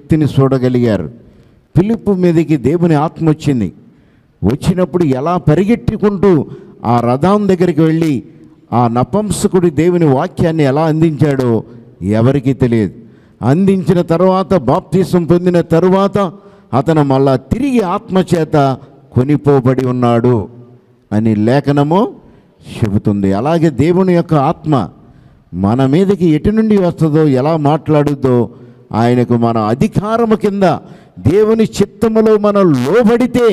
శక్తిని చూడగలిగారు పిలుపు మీదకి దేవుని ఆత్మ వచ్చింది వచ్చినప్పుడు ఎలా పరిగెట్టుకుంటూ ఆ రథం దగ్గరికి వెళ్ళి ఆ నపంసకుడి దేవుని వాక్యాన్ని ఎలా అందించాడో ఎవరికీ తెలియదు అందించిన తర్వాత బాప్తీసం పొందిన తరువాత అతను మళ్ళా తిరిగి ఆత్మచేత కొనిపోబడి ఉన్నాడు అని లేఖనము చెబుతుంది అలాగే దేవుని యొక్క ఆత్మ మన మీదకి ఎటు నుండి వస్తుందో ఎలా మాట్లాడుద్దో ఆయనకు మన అధికారము కింద దేవుని చిత్తములో మనం లోబడితే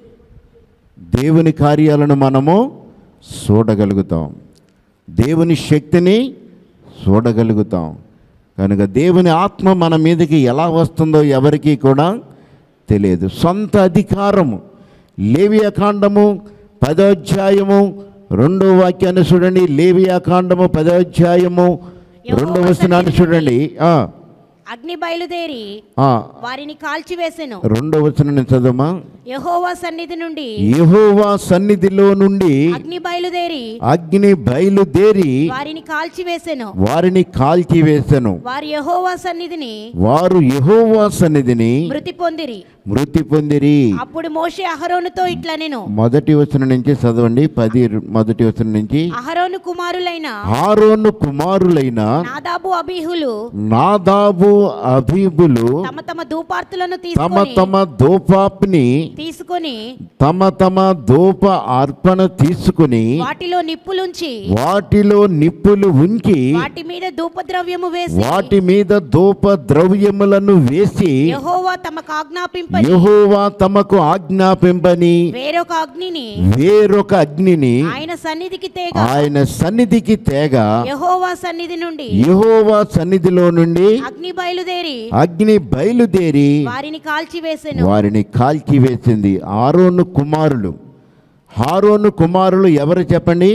దేవుని కార్యాలను మనము చూడగలుగుతాం దేవుని శక్తిని చూడగలుగుతాం కనుక దేవుని ఆత్మ మన మీదకి ఎలా వస్తుందో ఎవరికీ కూడా తెలియదు సొంత అధికారము లేవియా కాండము పదోధ్యాయము రెండో వాక్యాన్ని చూడండి లేవియా కాండము పదోధ్యాయము రెండో వచనాన్ని చూడండి ఆ, అగ్ని బయలుదేరి ఆ, వారిని కాల్చివేసెను రెండో వచనాన్ని చదవమా యెహోవా సన్నిధి నుండి యెహోవా సన్నిధిలో నుండి అగ్ని బయలుదేరి అగ్ని బయలుదేరి వారిని కాల్చివేసెను వారిని కాల్చివేసెను వారు యెహోవా సన్నిధిని వారు యెహోవా సన్నిధిని మృతి పొందిరి మృతి పొందిరి అప్పుడు మోషే అహరోనుతో ఇట్లా నేను మొదటి వచనం నుంచి చదవండి పది మొదటి వచనం నుంచి అహరోను కుమారులైన ఆరోను కుమారులైన నాదాబు అబీహులు నాదాబు అబీబులు తమ తమ ధూపార్తులను తమ తీసుకొని తమ దోపాప్ని తీసుకొని తమ తమ దోప అర్పణ తీసుకుని వాటిలో నిప్పులుంచి వాటిలో నిప్పులు ఉంచి వాటి మీద ధూపద్రవ్యము వేసి వాటి మీద దోప ద్రవ్యములను వేసి యెహోవా తమకు ఆజ్ఞాపింపని యెహోవా తమకు ఆజ్ఞాపింపని వేరొక అగ్నిని వేరొక అగ్నిని ఆయన సన్నిధికి తేగ ఆయన సన్నిధికి తేగ యెహోవా సన్నిధి నుండి యెహోవా సన్నిధిలో నుండి అగ్ని బయలుదేరి అగ్ని బయలుదేరి వారిని కాల్చివేసెను వారిని కాల్చివేసింది ఆరోను కుమారులు హారోను కుమారులు ఎవరు చెప్పండి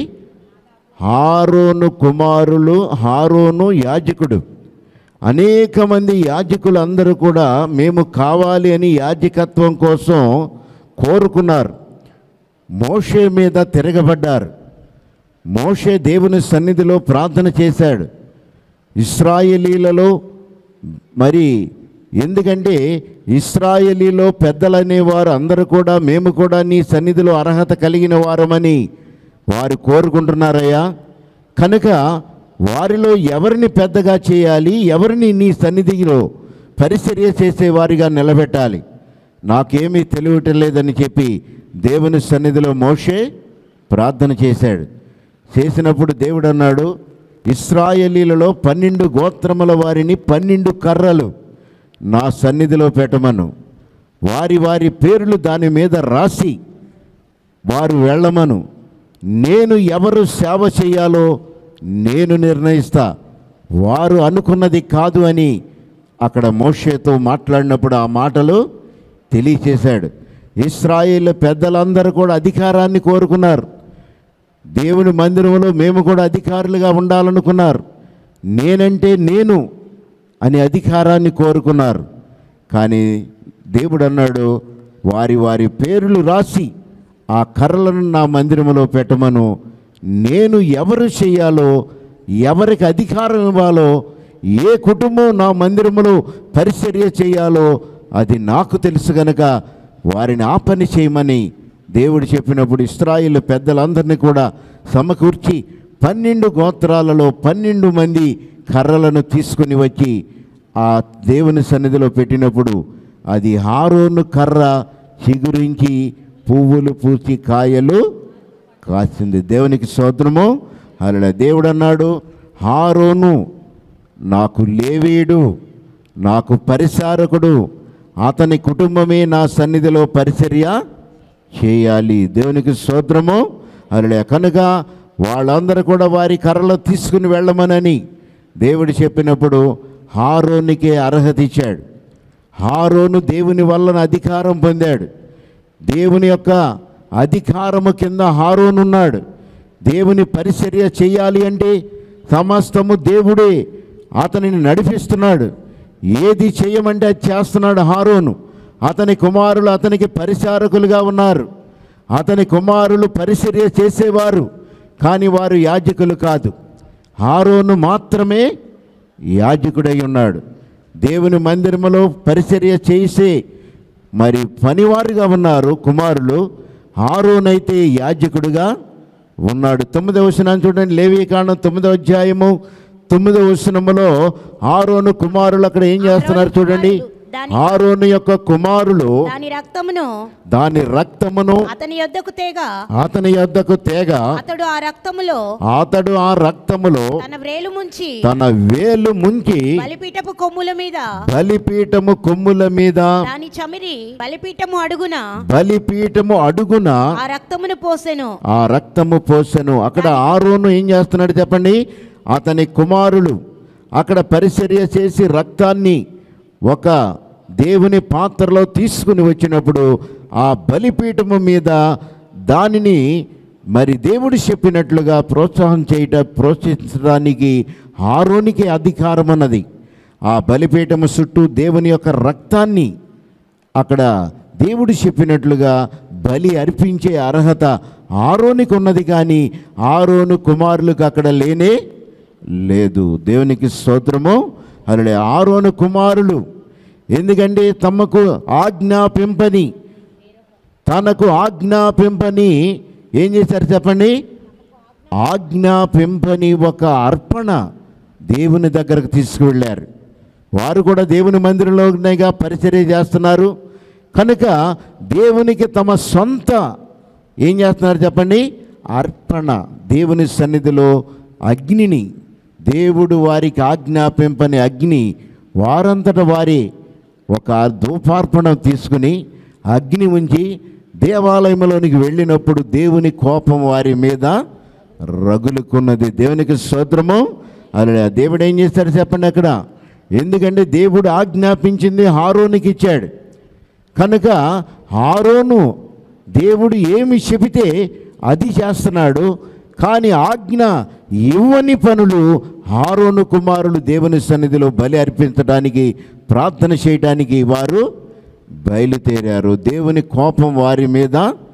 హారోను కుమారులు హారోను యాజకుడు అనేక మంది యాజకులు అందరూ కూడా మేము కావాలి అని యాజకత్వం కోసం కోరుకున్నారు మోషే మీద తిరగబడ్డారు మోషే దేవుని సన్నిధిలో ప్రార్థన చేశాడు ఇస్రాయేలీలలో మరి ఎందుకంటే ఇస్రాయేలీలో పెద్దలనేవారు అందరూ కూడా మేము కూడా నీ సన్నిధిలో అర్హత కలిగిన వారమని వారు కోరుకుంటున్నారయ్యా కనుక వారిలో ఎవరిని పెద్దగా చేయాలి ఎవరిని నీ సన్నిధిలో పరిచర్య చేసేవారిగా నిలబెట్టాలి నాకేమీ తెలియటం లేదని చెప్పి దేవుని సన్నిధిలో మోషే ప్రార్థన చేశాడు చేసినప్పుడు దేవుడు అన్నాడు ఇస్రాయేలీలలో పన్నెండు గోత్రముల వారిని పన్నెండు కర్రలు నా సన్నిధిలో పెట్టమను వారి వారి పేర్లు దాని మీద రాసి వారు వెళ్ళమను నేను ఎవరు సేవ చేయాలో నేను నిర్ణయిస్తా వారు అనుకున్నది కాదు అని అక్కడ మోషేతో మాట్లాడినప్పుడు ఆ మాటలు తెలియచేశాడు ఇస్రాయేల్ పెద్దలందరూ కూడా అధికారాన్ని కోరుకున్నారు దేవుని మందిరంలో మేము కూడా అధికారులుగా ఉండాలనుకున్నారు నేనంటే నేను అని అధికారాన్ని కోరుకున్నారు కానీ దేవుడు అన్నాడు వారి వారి పేర్లు రాసి ఆ కర్రలను నా మందిరములో పెట్టమను నేను ఎవరు చేయాలో ఎవరికి అధికారం ఇవ్వాలో ఏ కుటుంబం నా మందిరములో పరిచర్య చేయాలో అది నాకు తెలుసు గనక వారిని ఆ పని చేయమని దేవుడు చెప్పినప్పుడు ఇస్రాయిల్ పెద్దలందరినీ కూడా సమకూర్చి పన్నెండు గోత్రాలలో పన్నెండు మంది కర్రలను తీసుకుని వచ్చి ఆ దేవుని సన్నిధిలో పెట్టినప్పుడు అది హారోను కర్ర చిగురించి పువ్వులు పూసి కాయలు కాసింది దేవునికి స్తోత్రము అలా దేవుడు అన్నాడు హారోను నాకు లేవీయుడు నాకు పరిచారకుడు అతని కుటుంబమే నా సన్నిధిలో పరిచర్య చేయాలి దేవునికి స్తోత్రము అలా కనుక వాళ్ళందరూ కూడా వారి కర్రలు తీసుకుని వెళ్ళమనని దేవుడు చెప్పినప్పుడు హారోనికే అర్హత ఇచ్చాడు హారోను దేవుని వలన అధికారం పొందాడు దేవుని యొక్క అధికారము కింద హారోనున్నాడు దేవుని పరిచర్య చేయాలి అంటే సమస్తము దేవుడే అతనిని నడిపిస్తున్నాడు ఏది చేయమంటే అది చేస్తున్నాడు హారోను అతని కుమారులు అతనికి పరిచారకులుగా ఉన్నారు అతని కుమారులు పరిచర్య చేసేవారు కానీ వారు యాజకులు కాదు హారోను మాత్రమే యాజకుడై ఉన్నాడు దేవుని మందిరములో పరిచర్య చేసే మరి పనివారుగా ఉన్నారు కుమారులు ఆరోనైతే యాజకుడుగా ఉన్నాడు తొమ్మిదవ వచనాన్ని చూడండి లేవి కాండం తొమ్మిదవ అధ్యాయము తొమ్మిదవ వచనములో ఆరోను కుమారులు అక్కడ ఏం చేస్తున్నారు చూడండి దాని ఆరోను యొక్క కుమారులు దాని రక్తమును దాని రక్తమును అతని యొద్దకు తేగ అతని యొద్దకు తేగ అతడు ఆ రక్తములో అతడు ఆ రక్తములో తన వ్రేలు ముంచి తన వేలు ముంచి బలిపీఠపు కొమ్ముల మీద బలిపీఠము కొమ్ముల మీద దాని చమిరి బలిపీఠము అడుగున బలిపీఠము అడుగున ఆ రక్తమును పోసెను ఆ రక్తము పోసెను అక్కడ ఆరోను ఏం చేస్తున్నాడు చెప్పండి అతని కుమారులు అక్కడ పరిచర్య చేసి రక్తాన్ని ఒక దేవుని పాత్రలో తీసుకుని వచ్చినప్పుడు ఆ బలిపీఠము మీద దానిని మరి దేవుడు చెప్పినట్లుగా ప్రోత్సాహం చేయట ప్రోత్సహించడానికి ఆరోనికి అధికారం అన్నది ఆ బలిపీఠము చుట్టూ దేవుని యొక్క రక్తాన్ని అక్కడ దేవుడు చెప్పినట్లుగా బలి అర్పించే అర్హత ఆరోనికి ఉన్నది కానీ ఆరోను కుమారులకు అక్కడ లేనే లేదు దేవునికి స్తోత్రము అలా ఆరోను కుమారులు ఎందుకంటే తమకు ఆజ్ఞాపింపని తనకు ఆజ్ఞాపింపని ఏం చేశారు చెప్పండి ఆజ్ఞాపింపని ఒక అర్పణ దేవుని దగ్గరకు తీసుకువెళ్ళారు వారు కూడా దేవుని మందిరంలోనేగా పరిచర్య చేస్తున్నారు కనుక దేవునికి తమ సొంత ఏం చేస్తున్నారు చెప్పండి అర్పణ దేవుని సన్నిధిలో అగ్నిని దేవుడు వారికి ఆజ్ఞాపింపని అగ్ని వారంతట వారి ఒక ధూపార్పణ తీసుకుని అగ్ని ఉంచి దేవాలయంలోనికి వెళ్ళినప్పుడు దేవుని కోపం వారి మీద రగులుకున్నది దేవునికి స్తోత్రము అలా దేవుడు ఏం చేస్తాడు చెప్పండి అక్కడ ఎందుకంటే దేవుడు ఆజ్ఞాపించింది హారోనికి ఇచ్చాడు కనుక హారోను దేవుడు ఏమి చెబితే అది చేస్తున్నాడు కానీ ఆజ్ఞ ఇవ్వని పనులు హారోను కుమారులు దేవుని సన్నిధిలో బలి అర్పించడానికి ప్రార్థన చేయడానికి వారు బయలుదేరారు దేవుని కోపం వారి మీద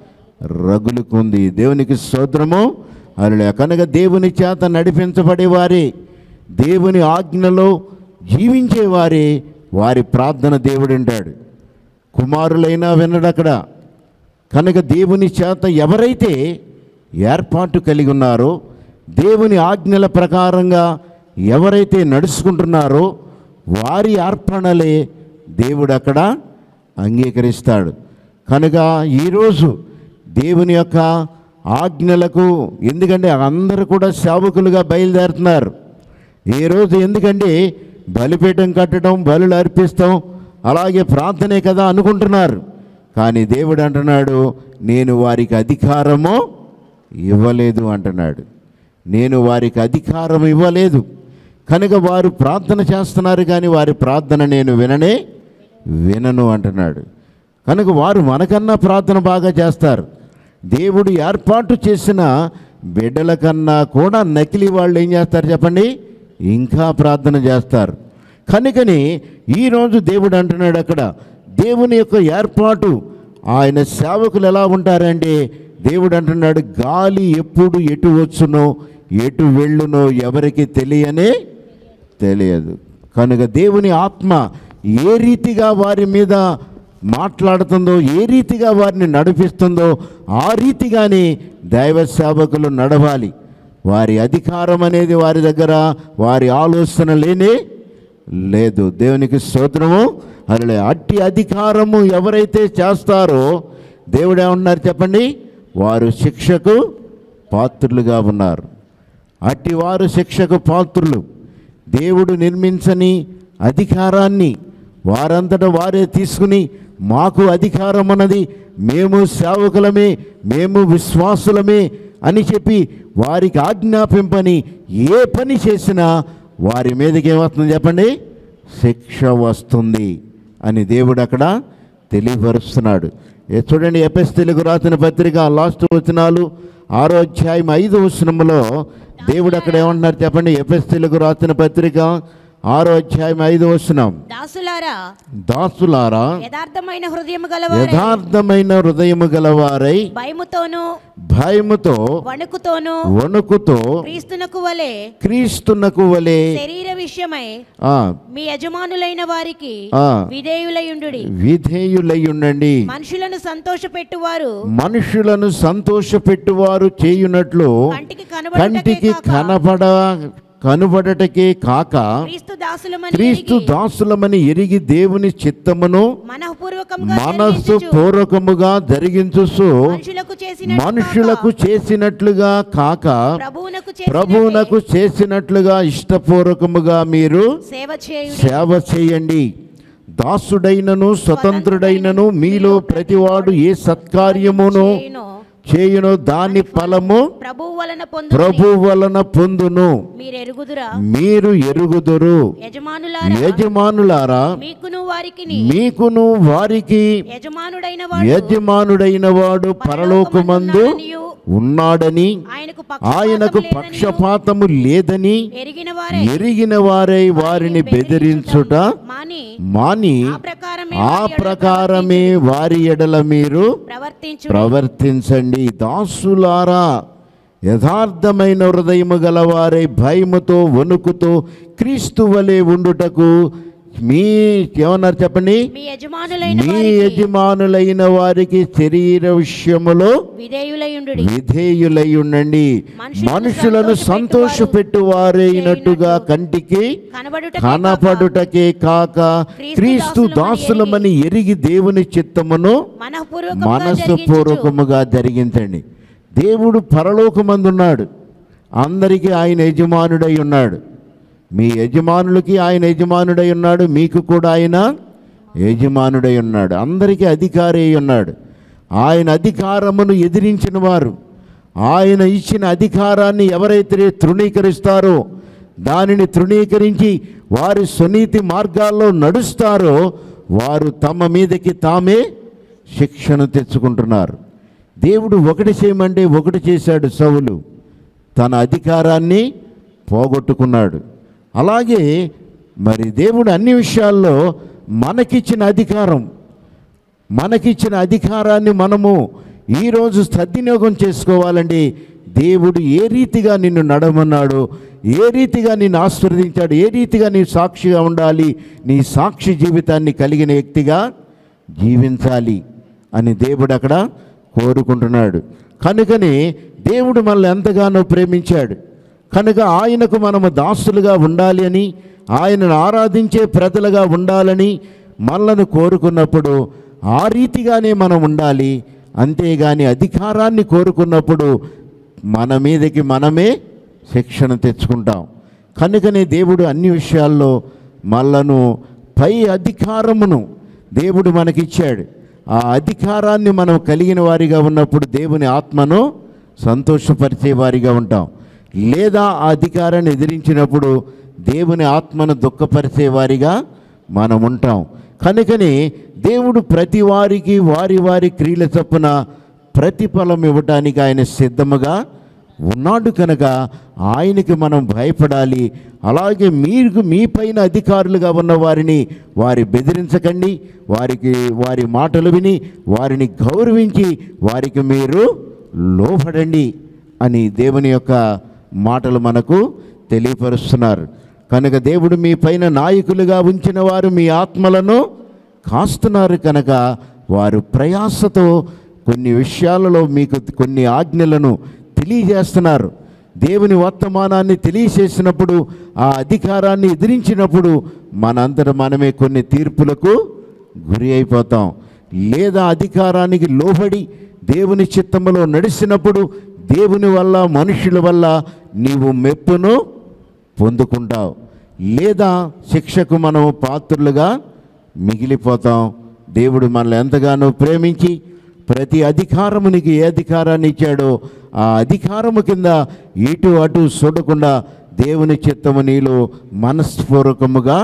రగులుకుంది దేవునికి స్తోత్రము అలా కనుక దేవుని చేత నడిపించబడే వారే దేవుని ఆజ్ఞలో జీవించేవారే వారి ప్రార్థన దేవుడు వింటాడు కుమారులైనా వినడు అక్కడ కనుక దేవుని చేత ఎవరైతే ఏర్పాటు కలిగి ఉన్నారో దేవుని ఆజ్ఞల ప్రకారంగా ఎవరైతే నడుచుకుంటున్నారో వారి అర్పణలే దేవుడు అక్కడ అంగీకరిస్తాడు కనుక ఈరోజు దేవుని యొక్క ఆజ్ఞలకు ఎందుకంటే అందరూ కూడా సేవకులుగా బయలుదేరుతున్నారు ఈరోజు ఎందుకంటే బలిపీఠం కట్టడం బలులు అర్పిస్తాం అలాగే ప్రార్థనే కదా అనుకుంటున్నారు కానీ దేవుడు అంటున్నాడు నేను వారికి అధికారము ఇవ్వలేదు అంటున్నాడు నేను వారికి అధికారం ఇవ్వలేదు కనుక వారు ప్రార్థన చేస్తున్నారు కానీ వారి ప్రార్థన నేను విననే వినను అంటున్నాడు కనుక వారు మనకన్నా ప్రార్థన బాగా చేస్తారు దేవుడు ఏర్పాటు చేసిన బిడ్డల కన్నా కూడా నకిలీ వాళ్ళు ఏం చేస్తారు చెప్పండి ఇంకా ప్రార్థన చేస్తారు కనుకని ఈరోజు దేవుడు అంటున్నాడు అక్కడ దేవుని యొక్క ఏర్పాటు ఆయన సేవకులు ఎలా ఉంటారంటే దేవుడు అంటున్నాడు గాలి ఎప్పుడు ఎటు వచ్చునో ఎటు వెళ్ళునో ఎవరికి తెలియనే తెలియదు కనుక దేవుని ఆత్మ ఏ రీతిగా వారి మీద మాట్లాడుతుందో ఏ రీతిగా వారిని నడిపిస్తుందో ఆ రీతిగానే దైవ సేవకులు నడవాలి వారి అధికారం అనేది వారి దగ్గర వారి ఆలోచన లేనే లేదు దేవునికి స్తోత్రము అలా అట్టి అధికారము ఎవరైతే చేస్తారో దేవుడు ఏమన్నారు చెప్పండి వారు శిక్షకు పాత్రులుగా ఉన్నారు అట్టి వారు శిక్షకు పాత్రులు దేవుడు నిర్మించని అధికారాన్ని వారంతట వారే తీసుకుని మాకు అధికారం అన్నది మేము సేవకులమే మేము విశ్వాసులమే అని చెప్పి వారికి ఆజ్ఞాపింపని ఏ పని చేసినా వారి మీదకి ఏమవుతుంది చెప్పండి శిక్ష వస్తుంది అని దేవుడు అక్కడ తెలియపరుస్తున్నాడు ఏ చూడండి ఎపిస్ తెలుగు రాసిన పత్రిక లాస్ట్ వచనాలు ఆరో అధ్యాయం ఐదు వచనంలో దేవుడు అక్కడ ఏమంటున్నారు చెప్పండి ఎపిస్ తెలుగు రాసిన పత్రిక ఆరో అధ్యాయం ఐదో వచనం దాసులారా దాసులారా యథార్థమైన హృదయం గలవారై యథార్థమైన హృదయము గలవారై భయముతోను భయముతో వణుకుతోను వణుకుతో క్రీస్తునకు వలె క్రీస్తునకు వలె శరీర విషయమై ఆ, మీ యజమానులైన వారికి ఆ, విధేయులయుండుడి విధేయులై ఉండండి మనుషులను సంతోషపెట్టువారు మనుషులను సంతోషపెట్టువారు చేయునట్లు కంటికి కంటికి కనబడుటకే కాక కనబడ కనుబడటకే కాక క్రీస్తు దాసులమని క్రీస్తు ఎరిగి దాసులమని ఎరిగి దేవుని చిత్తమును మనఃపూర్వకంగా మనస్సు జరిగించుచు పూర్వకముగా జరిగించుసు మనుషులకు చేసిన మనుషులకు చేసినట్లుగా కాక ప్రభువునకు ప్రభువునకు చేసినట్లుగా ఇష్టపూర్వకముగా మీరు సేవ చేయుడి సేవ చేయండి దాసుడైనను స్వతంత్రుడైనను మీలో ప్రతివాడు ఏ సత్కార్యమును చేయును. చేయును దాని ఫలము ప్రభువు వలన పొందు ప్రభు వలన పొందును మీరు ఎరుగుదురా మీరు ఎరుగుదురు యజమానులారా యజమానులారా మీకును వారికి మీకును వారికి యజమానుడైన వాడు యజమానుడైన వాడు పరలోకమందు ఉన్నాడని ఆయనకు ఆయనకు పక్షపాతము లేదనియు పక్షపాతము లేదని ఎరిగిన వారే ఎరిగిన వారై వారిని బెదిరించుట మాని మాని ఆ ప్రకారమే ఆ వారి ఎడల ప్రకారమే వారి ఎడల మీరు ప్రవర్తించు ప్రవర్తించండి దాసులారా యథార్థమైన హృదయము గలవారై భయముతో వణుకుతో క్రీస్తు వలె ఉండుటకు మీ ఏమన్నారు చెప్పండి మీ యజమానులైన మీ వారికి యజమానులైన వారికి శరీర విషయములో విధేయులయుండు విధేయులై ఉండండి మనుషులను మనుషులను సంతోషపెట్టు వారైనట్టుగా కంటికి కనబడుట కనపడుటకే కాక క్రీస్తు దాసులమని ఎరిగి దేవుని చిత్తమును మనఃపూర్వకంగా మనస్సు జరిగించుచు పూర్వకముగా జరిగించండి దేవుడు పరలోకమందున్నాడు అందరికీ ఆయన యజమానుడై ఉన్నాడు మీ యజమానులకి ఆయన యజమానుడై ఉన్నాడు మీకు కూడా ఆయన యజమానుడై ఉన్నాడు అందరికీ అధికారి అయి ఉన్నాడు ఆయన అధికారమును ఎదిరించిన వారు ఆయన ఇచ్చిన అధికారాన్ని ఎవరైతే తృణీకరిస్తారో దానిని తృణీకరించి వారి సునీతి మార్గాల్లో నడుస్తారో వారు తమ మీదకి తామే శిక్షను తెచ్చుకుంటున్నారు దేవుడు ఒకటి చేయమంటే ఒకటి చేశాడు సౌలు తన అధికారాన్ని పోగొట్టుకున్నాడు అలాగే మరి దేవుడు అన్ని విషయాల్లో మనకిచ్చిన అధికారం మనకిచ్చిన అధికారాన్ని మనము ఈరోజు సద్వినియోగం చేసుకోవాలండి దేవుడు ఏ రీతిగా నిన్ను నడమన్నాడు ఏ రీతిగా నిన్ను ఆశీర్వదించాడు ఏ రీతిగా నీ సాక్షిగా ఉండాలి నీ సాక్షి జీవితాన్ని కలిగిన వ్యక్తిగా జీవించాలి అని దేవుడు అక్కడ కోరుకుంటున్నాడు కనుకనే దేవుడు మనల్ని ఎంతగానో ప్రేమించాడు కనుక ఆయనకు మనము దాసులుగా ఉండాలి అని ఆయనను ఆరాధించే ప్రజలుగా ఉండాలని మనలను కోరుకున్నప్పుడు ఆ రీతిగానే మనం ఉండాలి అంతేగాని అధికారాన్ని కోరుకున్నప్పుడు మన మీదకి మనమే శిక్షణ తెచ్చుకుంటాం కనుకనే దేవుడు అన్ని విషయాల్లో మనలను పై అధికారమును దేవుడు మనకిచ్చాడు ఆ అధికారాన్ని మనం కలిగిన వారిగా ఉన్నప్పుడు దేవుని ఆత్మను సంతోషపరిచే వారిగా ఉంటాం లేదా ఆ అధికారాన్ని ఎదిరించినప్పుడు దేవుని ఆత్మను దుఃఖపరిచే వారిగా మనం ఉంటాం కనుకని దేవుడు ప్రతి వారికి వారి వారి క్రియల చొప్పున ప్రతిఫలం ఇవ్వటానికి ఆయన సిద్ధముగా ఉన్నాడు కనుక ఆయనకి మనం భయపడాలి అలాగే మీకు మీ పైన అధికారులుగా ఉన్న వారిని వారి బెదిరించకండి వారికి వారి మాటలు విని వారిని గౌరవించి వారికి మీరు లోపడండి అని దేవుని యొక్క మాటలు మనకు తెలియపరుస్తున్నారు కనుక దేవుడు మీ పైన నాయకులుగా ఉంచిన వారు మీ ఆత్మలను కాస్తున్నారు కనుక వారు ప్రయాసతో కొన్ని విషయాలలో మీకు కొన్ని ఆజ్ఞలను తెలియజేస్తున్నారు దేవుని వర్తమానాన్ని తెలియజేసినప్పుడు ఆ అధికారాన్ని ఎదిరించినప్పుడు మనంతట మనమే కొన్ని తీర్పులకు గురి అయిపోతాం లేదా అధికారానికి లోబడి దేవుని చిత్తములో నడిచినప్పుడు దేవుని వల్ల మనుషుల వల్ల నీవు మెప్పును పొందుకుంటావు లేదా శిక్షకు మనం పాత్రులుగా మిగిలిపోతాం దేవుడు మనల్ని ఎంతగానో ప్రేమించి ప్రతి అధికారమునికి ఏ అధికారాన్ని ఇచ్చాడో ఆ అధికారము కింద ఇటు అటు చూడకుండా దేవుని చిత్తము నీలో మనస్పూర్వకముగా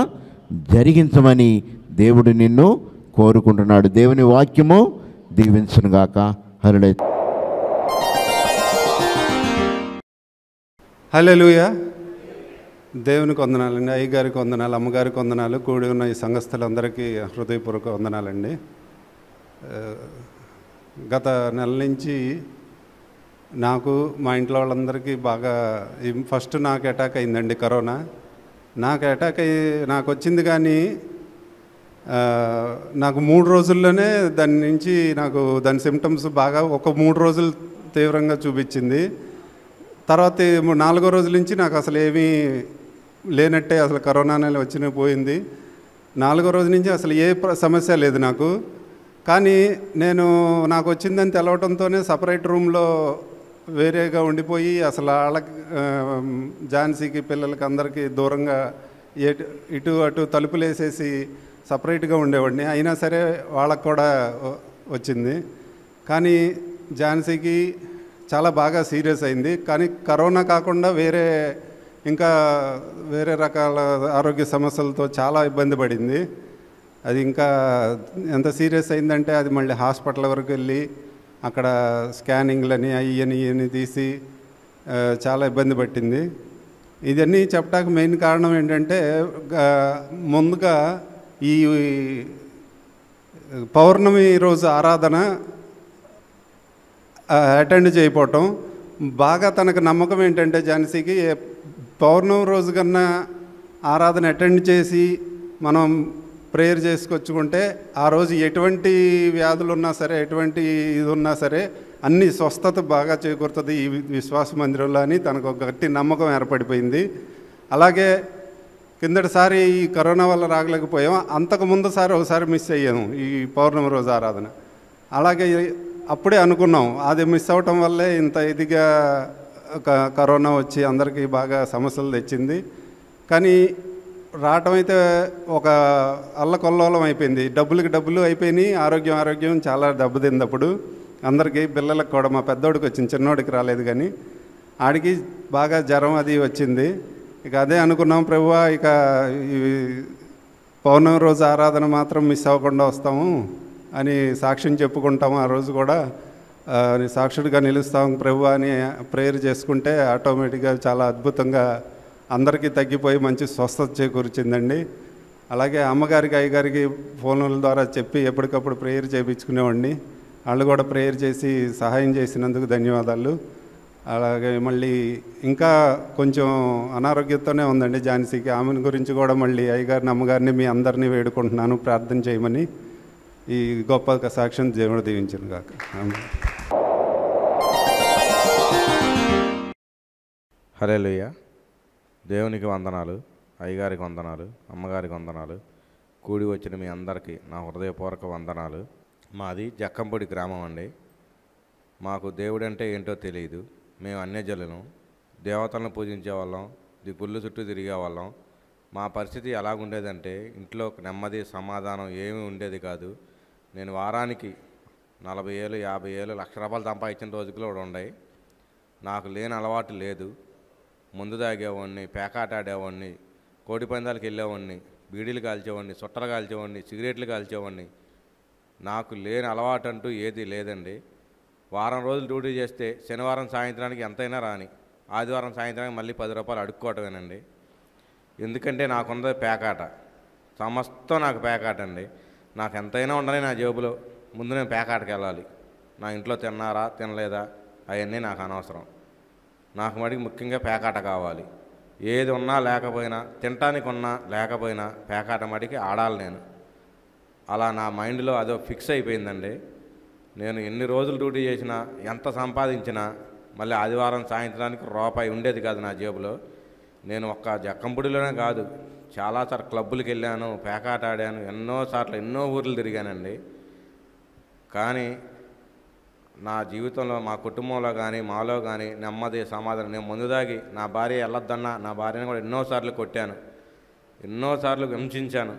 జరిగించమని దేవుడు నిన్ను కోరుకుంటున్నాడు దేవుని వాక్యము దీవించునుగాక హరుడే హల్లెలూయా దేవునికి వందనాలండి అయ్యగారికి వందనాలు అమ్మగారికి వందనాలు కూడి ఉన్న ఈ సంఘస్థులందరికీ హృదయపూర్వక వందనాలండి ఆ, గత నెల నుంచి నాకు మా ఇంట్లో వాళ్ళందరికీ బాగా ఈ- ఫస్ట్ నాకు అటాక్ అయిందండి కరోనా నాకు అటాక్ అయ్యి నాకు వచ్చింది కానీ ఆ, నాకు మూడు రోజుల్లోనే దాని నుంచి నాకు దాని సిమ్టమ్స్ బాగా ఒక మూడు రోజులు తీవ్రంగా చూపించింది తర్వాత ఈ మూ- నాలుగో రోజుల నుంచి నాకు అసలు ఏమీ లేనట్టే అసలు కరోనా అనేది వచ్చిన పోయింది నాలుగో రోజు నుంచి అసలు ఏ ప్ర- సమస్య లేదు నాకు కానీ నేను నాకు వచ్చిందని తెలవడంతోనే సపరేట్ రూమ్లో వేరేగా ఉండిపోయి అసలు వాళ్ళకి ఆ, ఝాన్సీకి పిల్లలకి అందరికీ దూరంగా ఎటు ఇటు అటు తలుపులు వేసేసి సపరేట్గా ఉండేవాడిని అయినా సరే వాళ్ళకు కూడా వ- వచ్చింది కానీ ఝాన్సీకి చాలా బాగా సీరియస్ అయింది కానీ కరోనా కాకుండా వేరే ఇంకా వేరే రకాల ఆరోగ్య సమస్యలతో చాలా ఇబ్బంది పడింది అది ఇంకా ఎంత సీరియస్ అయిందంటే అది మళ్ళీ హాస్పిటల్ వరకు వెళ్ళి అక్కడ స్కానింగ్లని అయ్యని ఇవని తీసి ఆ, చాలా ఇబ్బంది పట్టింది ఇవన్నీ చెప్పడానికి మెయిన్ కారణం ఏంటంటే గా- ముందుగా ఈ పౌర్ణమి రోజు ఆరాధన అటెండ్ చేయకపోవటం బాగా తనకు నమ్మకం ఏంటంటే ఝాన్సీకి ఏ పౌర్ణమి రోజు కన్నా ఆరాధన అటెండ్ చేసి మనం ప్రేయర్ చేసుకొచ్చుకుంటే ఆ రోజు ఎటువంటి వ్యాధులు ఉన్నా సరే ఎటువంటి ఇది ఉన్నా సరే అన్ని స్వస్థత బాగా చేకూరుతుంది ఈ విశ్వాస మందిరంలో అని తనకు ఒక గట్టి నమ్మకం ఏర్పడిపోయింది అలాగే కిందటిసారి ఈ కరోనా వల్ల రాగలేకపోయాం అంతకు ముందు సారి ఒకసారి మిస్ అయ్యాము ఈ పౌర్ణమి రోజు ఆరాధన అలాగే అప్పుడే అనుకున్నాం అది మిస్ అవటం వల్లే ఇంత ఇదిగా క- కరోనా వచ్చి అందరికీ బాగా సమస్యలు తెచ్చింది కానీ రావటం అయితే ఒక అల్లకొల్లోలం అయిపోయింది డబ్బులకి డబ్బులు అయిపోయినాయి ఆరోగ్యం ఆరోగ్యం చాలా దెబ్బతింది అప్పుడు అందరికీ పిల్లలకు కూడా మా పెద్దోడికి వచ్చింది చిన్నోడికి రాలేదు కానీ ఆడికి బాగా జ్వరం అది వచ్చింది ఇక అదే అనుకున్నాం ప్రభువా ఇక ఈ పౌర్ణమి రోజు ఆరాధన మాత్రం మిస్ అవ్వకుండా వస్తాము అని సాక్ష్యం చెప్పుకుంటాము ఆ రోజు కూడా ఆ, నీ సాక్షుడిగా నిలుస్తాం ప్రభు అని ప్రేయర్ చేసుకుంటే ఆటోమేటిక్గా చాలా అద్భుతంగా అందరికీ తగ్గిపోయి మంచి స్వస్థత చేకూర్చిందండి అలాగే అమ్మగారికి అయ్యగారికి ఫోన్ల ద్వారా చెప్పి ఎప్పటికప్పుడు ప్రేయర్ చేయించుకునేవాడిని వాళ్ళు కూడా ప్రేయర్ చేసి సహాయం చేసినందుకు ధన్యవాదాలు అలాగే మళ్ళీ ఇంకా కొంచెం అనారోగ్యంతోనే ఉందండి ఝాన్సీకి ఆమెను గురించి కూడా మళ్ళీ అయ్యగారిని అమ్మగారిని మీ అందరినీ వేడుకుంటున్నాను ప్రార్థన చేయమని ఈ గొప్ప సాక్ష్యం దేవుడు దీవించను కాక ఆమేన్. హలేలుయ్య దేవునికి వందనాలు అయ్యగారికి వందనాలు అమ్మగారికి వందనాలు కూడి వచ్చిన మీ అందరికీ నా హృదయపూర్వక వందనాలు మాది జక్కంపొడి గ్రామం అండి మాకు దేవుడంటే ఏంటో తెలియదు మేము అన్యజనులం దేవతలను పూజించే వాళ్ళం ది గుళ్ళు చుట్టూ తిరిగే వాళ్ళం మా పరిస్థితి ఎలాగుండేదంటే ఇంట్లో నెమ్మది సమాధానం ఏమీ ఉండేది కాదు నేను వారానికి నలభై ఏళ్ళు యాభై ఏళ్ళు లక్ష రూపాయలు సంపాదించిన రోజులు కూడా ఉన్నాయి నాకు లేని అలవాటు లేదు ముందు తాగేవాడిని పేకాట ఆడేవాడిని కోడి పందాలకు వెళ్ళేవాడిని బీడీలు కాల్చేవాడిని సుట్టలు కాల్చేవాడిని సిగరెట్లు కాల్చేవాడిని నాకు లేని అలవాటు అంటూ ఏది లేదండి వారం రోజులు డ్యూటీ చేస్తే శనివారం సాయంత్రానికి ఎంతైనా రాని ఆదివారం సాయంత్రానికి మళ్ళీ పది రూపాయలు అడుక్కోవటమేనండి ఎందుకంటే నాకున్నది పేకాట సమస్తం నాకు పేకాట అండి నాకు ఎంతైనా ఉండని నా జేబులో ముందు నేను పేకాటకి వెళ్ళాలి నా ఇంట్లో తిన్నారా తినలేదా అవన్నీ నాకు అనవసరం నాకు మటుకు ముఖ్యంగా పేకాట కావాలి ఏది ఉన్నా లేకపోయినా తినటానికి ఉన్నా లేకపోయినా పేకాట మటుకి ఆడాలి నేను అలా నా మైండ్లో అదో ఫిక్స్ అయిపోయిందండి నేను ఎన్ని రోజులు డ్యూటీ చేసినా ఎంత సంపాదించినా మళ్ళీ ఆదివారం సాయంత్రానికి రూపాయి ఉండేది కాదు నా జేబులో నేను ఒక్క జక్కంపుడిలోనే కాదు చాలాసార్లు క్లబ్బులకు వెళ్ళాను పేకాట ఆడాను ఎన్నోసార్లు ఎన్నో ఊర్లు తిరిగానండి కానీ నా జీవితంలో మా కుటుంబంలో కానీ మాలో కానీ నెమ్మది సమాధానం నేను ముందు దాగి నా భార్య వెళ్ళొద్దన్నా నా భార్యను కూడా ఎన్నోసార్లు కొట్టాను ఎన్నోసార్లు హింసించాను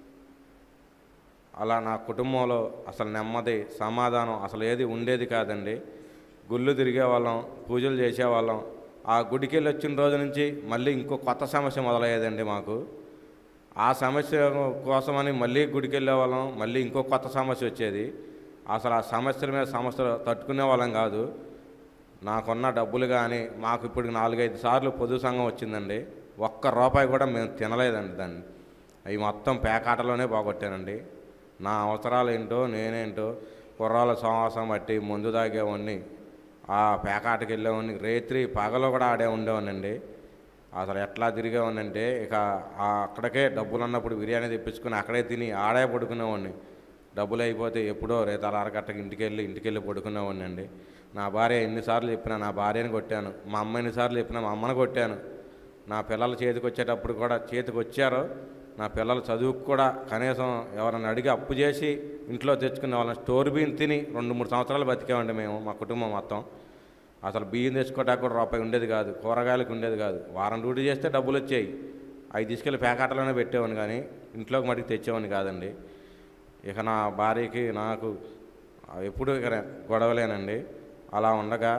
అలా నా కుటుంబంలో అసలు నెమ్మది సమాధానం అసలు ఏది ఉండేది కాదండి గుళ్ళు తిరిగేవాళ్ళం పూజలు చేసేవాళ్ళం ఆ గుడికి వెళ్ళి వచ్చిన రోజు నుంచి మళ్ళీ ఇంకో కొత్త సమస్య మొదలయ్యేదండి మాకు ఆ సమస్య కోసమని మళ్ళీ గుడికి వెళ్ళేవాళ్ళం మళ్ళీ ఇంకో కొత్త సమస్య వచ్చేది అసలు ఆ సమస్యల మీద సమస్యలు తట్టుకునే వాళ్ళం కాదు నాకున్న డబ్బులు కానీ మాకు ఇప్పుడు నాలుగైదు సార్లు పొదుపు సంఘం వచ్చిందండి ఒక్క రూపాయి కూడా మేము తినలేదండి దాన్ని అవి మొత్తం పేకాటలోనే పోగొట్టానండి నా అవసరాలు ఏంటో నేనేంటో కుర్రాల సమాసం బట్టి ముందు తాగేవాడిని ఆ పేకాటకి వెళ్ళేవాడిని రేత్రి పగలు కూడా ఆడే ఉండేవాడినండి అసలు ఎట్లా తిరిగేవాడినంటే ఇక ఆ అక్కడికే డబ్బులు అన్నప్పుడు బిర్యానీ తెప్పించుకొని అక్కడే తిని ఆడే పడుకునేవాడిని డబ్బులు అయిపోతే ఎప్పుడో రేతాల అరగట్టకి ఇంటికి వెళ్ళి ఇంటికి వెళ్ళి పడుకునేవాడిని అండి నా భార్య ఎన్నిసార్లు చెప్పినా నా భార్యని కొట్టాను మా అమ్మ ఎన్నిసార్లు చెప్పినా మా అమ్మని కొట్టాను నా పిల్లలు చేతికి వచ్చేటప్పుడు కూడా చేతికి వచ్చారు నా పిల్లల చదువుకు కూడా కనీసం ఎవరైనా అడిగి అప్పు చేసి ఇంట్లో తెచ్చుకునే వాళ్ళని స్టోర్ బియ్యం తిని రెండు మూడు సంవత్సరాలు బతికామండి మేము మా కుటుంబం మొత్తం అసలు బియ్యం తెచ్చుకోవడానికి కూడా రూపాయి ఉండేది కాదు కూరగాయలకు ఉండేది కాదు వారం డ్యూటీ చేస్తే డబ్బులు వచ్చాయి అవి తీసుకెళ్ళి ప్యాకెట్లోనే పెట్టేవాని కానీ ఇంట్లోకి మటుకు తెచ్చేవాని కాదండి ఇక నా భార్యకి నాకు ఎప్పుడు ఇక గొడవలేనండి అలా ఉండగా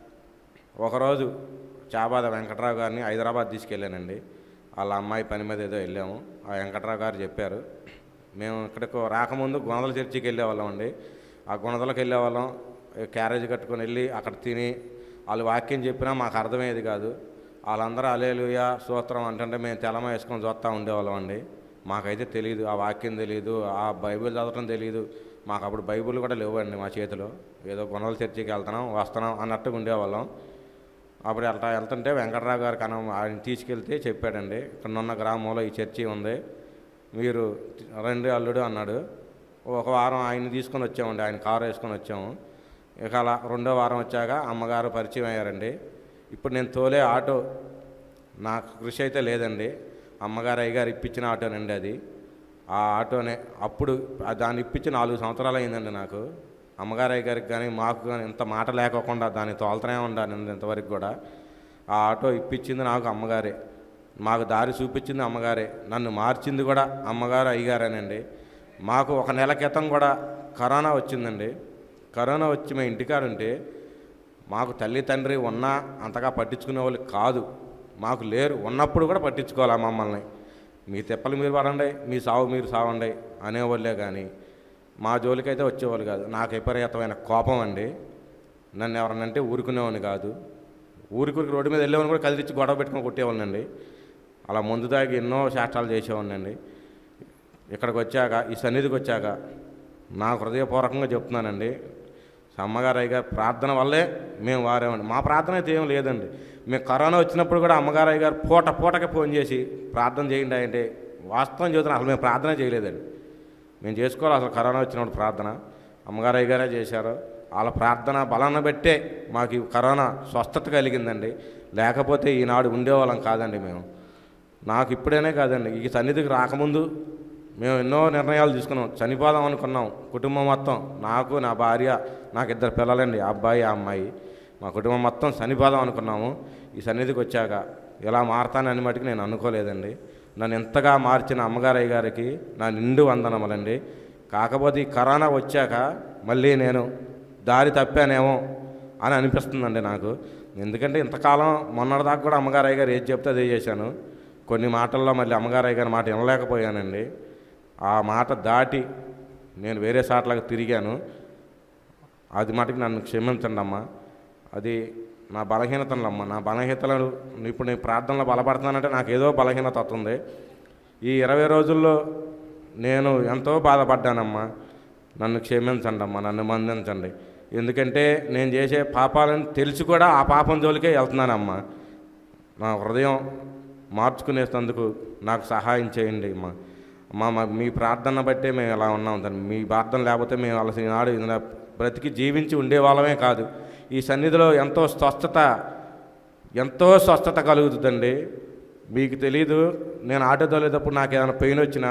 ఒకరోజు చాబాద వెంకట్రావు గారిని హైదరాబాద్ తీసుకెళ్ళానండి వాళ్ళ అమ్మాయి పని మీద ఏదో వెళ్ళాము ఆ వెంకట్రావు గారు చెప్పారు మేము ఇక్కడికి రాకముందు గుణదల చర్చికి వెళ్ళేవాళ్ళం అండి ఆ గుణదలకు వెళ్ళేవాళ్ళం ఈ క్యారేజ్ కట్టుకొని వెళ్ళి అక్కడ తిని వాళ్ళు వాక్యం చెప్పినా మాకు అర్థమయ్యేది కాదు వాళ్ళందరూ అలేలుయ సూత్రం అంటుంటే మేము తెలమ వేసుకొని చూస్తూ ఉండేవాళ్ళం అండి మాకైతే తెలియదు ఆ వాక్యం తెలియదు ఆ బైబిల్ చదవటం తెలియదు మాకు అప్పుడు బైబిల్ కూడా లేవండి మా చేతిలో ఏదో గుణదల చర్చికి వెళ్తున్నాం వస్తున్నాం అన్నట్టుగా ఉండేవాళ్ళం అప్పుడు వెళ్తా వెళ్తుంటే వెంకటరావు గారు కనం ఆయన తీసుకెళ్తే చెప్పాడండి ఇక్కడ ఉన్న గ్రామంలో ఈ చర్చి ఉంది మీరు రండి అల్లుడు అన్నాడు ఒక వారం ఆయన తీసుకొని వచ్చామండి ఆయన కారు వేసుకొని వచ్చాము ఇక అలా రెండో వారం వచ్చాక అమ్మగారు పరిచయం అయ్యారండి ఇప్పుడు నేను తోలే ఆటో నాకు కృషి అయితే లేదండి అమ్మగారు అయ్యగారు ఇప్పించిన ఆటోనండి అది ఆ ఆటోనే అప్పుడు ఆ దాన్ని ఇప్పించి నాలుగు సంవత్సరాలు అయిందండి నాకు అమ్మగారు అయ్యగారికి కానీ మాకు కానీ ఇంత మాట లేకోకుండా దాన్ని తోలుతూనే ఉండాలి ఇంతవరకు కూడా ఆ ఆటో ఇప్పించింది నాకు అమ్మగారే మాకు దారి చూపించింది అమ్మగారే నన్ను మార్చింది కూడా అమ్మగారు అయ్యగారేనండి మాకు ఒక నెల క్రితం కూడా కరోనా వచ్చిందండి కరోనా వచ్చి మేము ఇంటికాడ ఉంటే మాకు తల్లి తండ్రి ఉన్నా అంతగా పట్టించుకునే వాళ్ళు కాదు మాకు లేరు ఉన్నప్పుడు కూడా పట్టించుకోవాలి మమ్మల్ని మీ తిప్పలు మీరు పడండి మీ సావు మీరు సావండి అనేవాళ్ళే కానీ మా జోలికైతే వచ్చేవాళ్ళు కాదు నాకు విపరీతమైన కోపం అండి నన్ను ఎవరనంటే ఊరుకునేవాడిని కాదు ఊరికి రోడ్డు మీద వెళ్ళేవాడిని కూడా కదిలిచ్చి గొడవ పెట్టుకొని కొట్టేవాళ్ళండి అలా ముందు దాగి ఎన్నో శాస్త్రాలు చేసేవాడినండి ఇక్కడికి వచ్చాక ఈ సన్నిధికి వచ్చాక నాకు హృదయపూర్వకంగా చెప్తున్నానండి అమ్మగారు అయ్యగారు ప్రార్థన వల్లే మేము వారేమండి మా ప్రార్థన అయితే ఏం లేదండి మేము కరోనా వచ్చినప్పుడు కూడా అమ్మగారు అయ్యగారు పూట పూటకి ఫోన్ చేసి ప్రార్థన చేయండి అంటే వాస్తవం చెబుతున్నా అసలు మేము ప్రార్థన చేయలేదండి మేము చేసుకోవాలి అసలు కరోనా వచ్చినప్పుడు ప్రార్థన అమ్మగారు అయ్యగారే చేశారు వాళ్ళ ప్రార్థన బలాన్ని బట్టే మాకు ఈ కరోనా స్వస్థత కలిగిందండి లేకపోతే ఈనాడు ఉండేవాళ్ళం కాదండి మేము నాకు ఇప్పుడేనే కాదండి ఈ సన్నిధికి రాకముందు మేము ఎన్నో నిర్ణయాలు తీసుకున్నాం చనిపోదాం అనుకున్నాం కుటుంబం మొత్తం నాకు నా భార్య నాకు ఇద్దరు పిల్లలండి ఆ అబ్బాయి ఆ అమ్మాయి మా కుటుంబం మొత్తం చనిపోదాం అనుకున్నాము ఈ సన్నిధికి వచ్చాక ఇలా మారతానని మటుకు నేను అనుకోలేదండి నన్ను ఎంతగా మార్చిన అమ్మగారయ్య గారికి నా నిండు వందనములండి కాకపోతే ఈ కరోనా వచ్చాక మళ్ళీ నేను దారి తప్పానేమో అని అనిపిస్తుందండి నాకు ఎందుకంటే ఇంతకాలం మొన్నటిదాకా కూడా అమ్మగారయ్య గారు ఏది చెప్తే అదే చేశాను కొన్ని మాటల్లో మళ్ళీ అమ్మగారయ్య గారి మాట వినలేకపోయానండి ఆ మాట దాటి నేను వేరే సాట్లకు తిరిగాను అది మటుకు నన్ను క్షమించండి అమ్మా అది నా బలహీనతలమ్మ నా బలహీనతలను ఇప్పుడు నేను ప్రార్థనలో బలపడుతున్నానంటే నాకు ఏదో బలహీనత వస్తుంది ఈ ఇరవై రోజుల్లో నేను ఎంతో బాధపడ్డానమ్మా నన్ను క్షమించండి అమ్మా నన్ను మందించండి ఎందుకంటే నేను చేసే పాపాలను తెలిసి కూడా ఆ పాపం జోలికే వెళ్తున్నానమ్మా నా హృదయం మార్చుకునేందుకు నాకు సహాయం చేయండి అమ్మా అమ్మా మా మీ ప్రార్థన బట్టే మేము ఎలా ఉన్నాం తండ్రి మీ ప్రార్థన లేకపోతే మేము అలసిన నాడు ఇలా బ్రతికి జీవించి ఉండేవాళ్ళమే కాదు ఈ సన్నిధిలో ఎంతో స్వస్థత ఎంతో స్వస్థత కలుగుతుందండి మీకు తెలీదు నేను ఆటో తోలేటప్పుడు నాకు ఏదైనా పెయిన్ వచ్చినా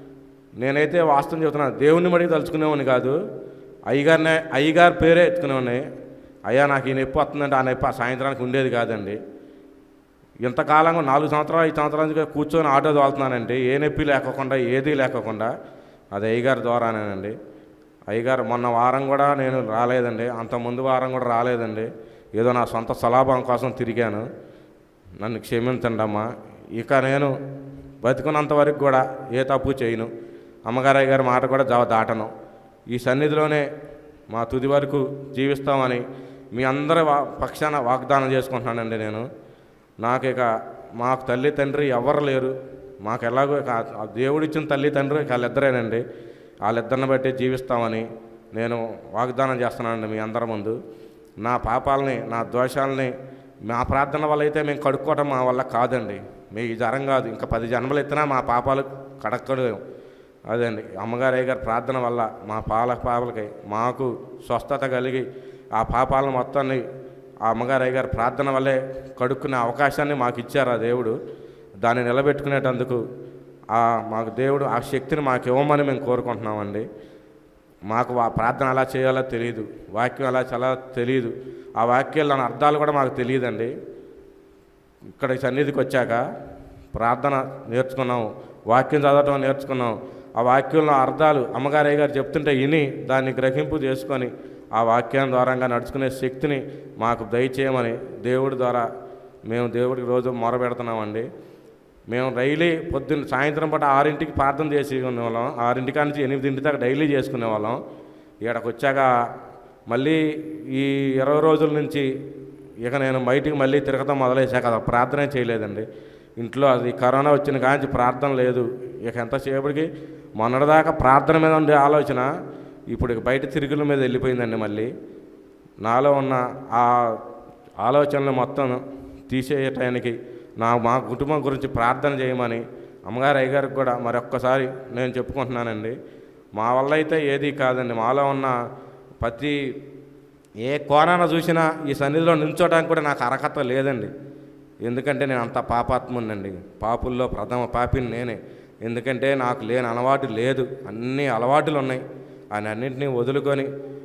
నేనైతే వాస్తవం చెబుతున్నాను దేవుని మడికి తలుచుకునేవాడిని కాదు అయ్యగారినే అయ్యగారి పేరే ఎత్తుకునేవాడిని అయ్యా నాకు ఈ నొప్పి వస్తుందంటే ఆ నొప్పి ఆ సాయంత్రానికి ఉండేది కాదండి ఇంతకాలంగా నాలుగు సంవత్సరాలు ఐదు సంవత్సరాల నుంచి కూర్చొని ఆటో తోలుతున్నానండి ఏ నొప్పి లేకోకుండా ఏది లేకోకుండా అది అయ్యగారి ద్వారానేనండి అయ్యగారు మొన్న వారం కూడా నేను రాలేదండి అంత ముందు వారం కూడా రాలేదండి ఏదో నా సొంత స్వలాభం కోసం తిరిగాను నన్ను క్షమించండి అమ్మా ఇక నేను బతుకున్నంత వరకు కూడా ఏ తప్పు చేయను అమ్మగారు అయ్యగారి మాట కూడా జవ దాటను ఈ సన్నిధిలోనే మా తుది వరకు జీవిస్తామని మీ అందరి వా పక్షాన వాగ్దానం చేసుకుంటున్నానండి నేను నాకు ఇక మాకు తల్లి తండ్రి ఎవరు లేరు మాకు ఎలాగో కా- ఆ దేవుడిచ్చిన తల్లి తండ్రి వాళ్ళిద్దరేనండి వాళ్ళిద్దరిని బట్టి జీవిస్తామని నేను వాగ్దానం చేస్తున్నానండి మీ అందరి ముందు నా పాపాలని నా దోషాలని మా ప్రార్థన వల్ల అయితే మేము కడుక్కోవటం మా వల్ల కాదండి మీ జరం కాదు ఇంకా పది జన్మలు ఎత్తినా మా పాపాలు కడక్కలేము అదండి అమ్మగారు అయ్యగారు ప్రార్థన వల్ల మా పాల పాపలకి మాకు స్వస్థత కలిగి ఆ పాపాలను మొత్తాన్ని ఆ అమ్మగారు అయ్యగారు ప్రార్థన వల్లే కడుక్కునే అవకాశాన్ని మాకు ఇచ్చారు ఆ దేవుడు దాన్ని నిలబెట్టుకునేటందుకు ఆ మాకు దేవుడు ఆ శక్తిని మాకు ఇవ్వమని మేము కోరుకుంటున్నామండి మాకు ఆ ప్రార్థన ఎలా చేయాలో తెలియదు వాక్యం ఎలా చాలా తెలియదు ఆ వాక్యాల అర్థాలు కూడా మాకు తెలియదండి ఇక్కడ ఈ సన్నిధికి వచ్చాక ప్రార్థన నేర్చుకున్నాం వాక్యం చదవటం నేర్చుకున్నాం ఆ వాక్యంలో అర్థాలు అమ్మగారయ్య గారు చెప్తుంటే విని దాన్ని గ్రహింపు చేసుకొని ఆ వాక్యం ద్వారంగా నడుచుకునే శక్తిని మాకు దయచేయమని దేవుడి ద్వారా మేము దేవుడికి రోజు మొరపెడుతున్నామండి మేము డైలీ పొద్దున్న సాయంత్రం పూట ఆరింటికి ప్రార్థన చేసి ఉండేవాళ్ళం ఆరింటికా నుంచి ఎనిమిదింటి దాకా డైలీ చేసుకునే వాళ్ళం ఇక్కడికి వచ్చాక మళ్ళీ ఈ ఇరవై రోజుల నుంచి ఇక నేను బయటికి మళ్ళీ తిరగటం మొదలేసాక అది ప్రార్థన చేయలేదండి ఇంట్లో అది కరోనా వచ్చిన కాంచి ప్రార్థన లేదు ఇక ఎంతసేపటికి మొన్నటిదాకా ప్రార్థన మీద ఉండే ఆలోచన ఇప్పుడు ఇక బయట తిరుగుల మీద వెళ్ళిపోయిందండి మళ్ళీ నాలో ఉన్న ఆ ఆలోచనలు మొత్తం తీసేయటానికి నా మా కుటుంబం గురించి ప్రార్థన చేయమని అమ్మగారు అయ్యగారికి కూడా మరొక్కసారి నేను చెప్పుకుంటున్నానండి మా వల్ల అయితే ఏది కాదండి మాలో ఉన్న ప్రతి ఏ కోణాన చూసినా ఈ సన్నిధిలో నిల్చోడానికి కూడా నాకు అర్హత లేదండి ఎందుకంటే నేను అంత పాపాత్మునండి పాపుల్లో ప్రథమ పాపిని నేనే ఎందుకంటే నాకు లేని అలవాటు లేదు అన్ని అలవాటులు ఉన్నాయి ఆయన అన్నింటినీ వదులుకొని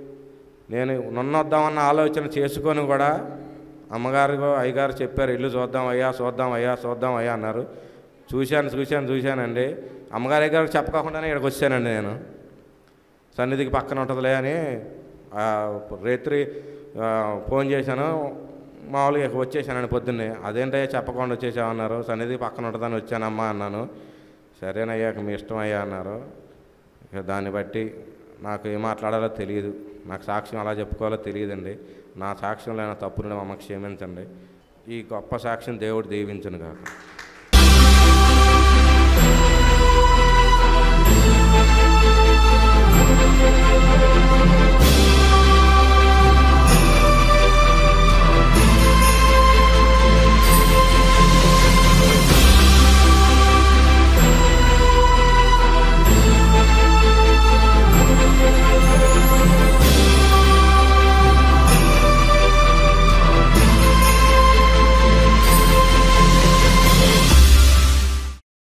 నేను నన్నొద్దామన్న ఆలోచన చేసుకొని కూడా అమ్మగారు అయ్యగారు చెప్పారు ఇల్లు చూద్దాం అయ్యా చూద్దాం అయ్యా చూద్దాం అయ్యా అన్నారు చూశాను చూశాను చూశానండి అమ్మగారు అయ్యగారికి చెప్పకుండానే ఇక్కడికి వచ్చానండి నేను సన్నిధికి పక్కన ఉంటుందిలే అని ఆ, రాత్రి ఆ, ఫోన్ చేశాను మామూలుగా ఇక వచ్చేసానండి పొద్దున్నే అదేంటయ్యా చెప్పకుండా వచ్చేసామన్నారు సన్నిధి పక్కన ఉంటుందని వచ్చానమ్మా అన్నాను సరేనయ్యా ఇక మీ ఇష్టం అయ్యా అన్నారు ఇక దాన్ని బట్టి నాకు ఏం మాట్లాడాలో తెలియదు నాకు సాక్ష్యం ఎలా చెప్పుకోవాలో తెలియదండి నా సాక్ష్యంలో అయినా తప్పులు అమ్మకు క్షమించండి ఈ గొప్ప సాక్ష్యం దేవుడు దీవించను కాక